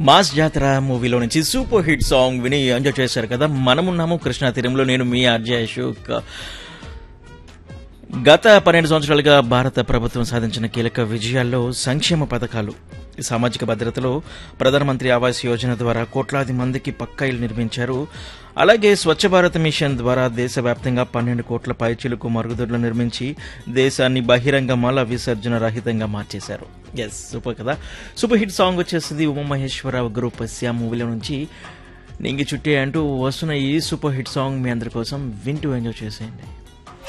mass Jathara మూవీలో నుంచి super hit song విని ఎంజాయ్ చేశారు కదా మనమున్నాము కృష్ణా తీరంలో నేను మీ ఆర్జే అశోక్ గత పన్నెండు సంవత్సరాలుగా భారత ప్రభుత్వం సాధించిన కీలక విజయాల్లో సంక్షేమ పథకాలు సామాజిక భద్రతలో ప్రధానమంత్రి ఆవాస్ యోజన ద్వారా కోట్లాది మందికి పక్కా ఇల్లు నిర్మించారు అలాగే స్వచ్ఛ భారత్ మిషన్ ద్వారా దేశవ్యాప్తంగా పన్నెండు కోట్ల పైచీలకు మరుగుదొడ్లు నిర్మించి దేశాన్ని బహిరంగ మల విసర్జన రహితంగా మార్చేశారు ఎస్ సూపర్ కదా సూపర్ హిట్ సాంగ్ వచ్చేసింది ఉమామహేశ్వరరావు గ్రూప్ ఎస్యా మూవీలో నుంచి నింగి చుట్టే అంటూ వస్తున్న ఈ సూపర్ హిట్ సాంగ్ మీ అందరి కోసం వింటూ ఎంజాయ్ చేసేయండి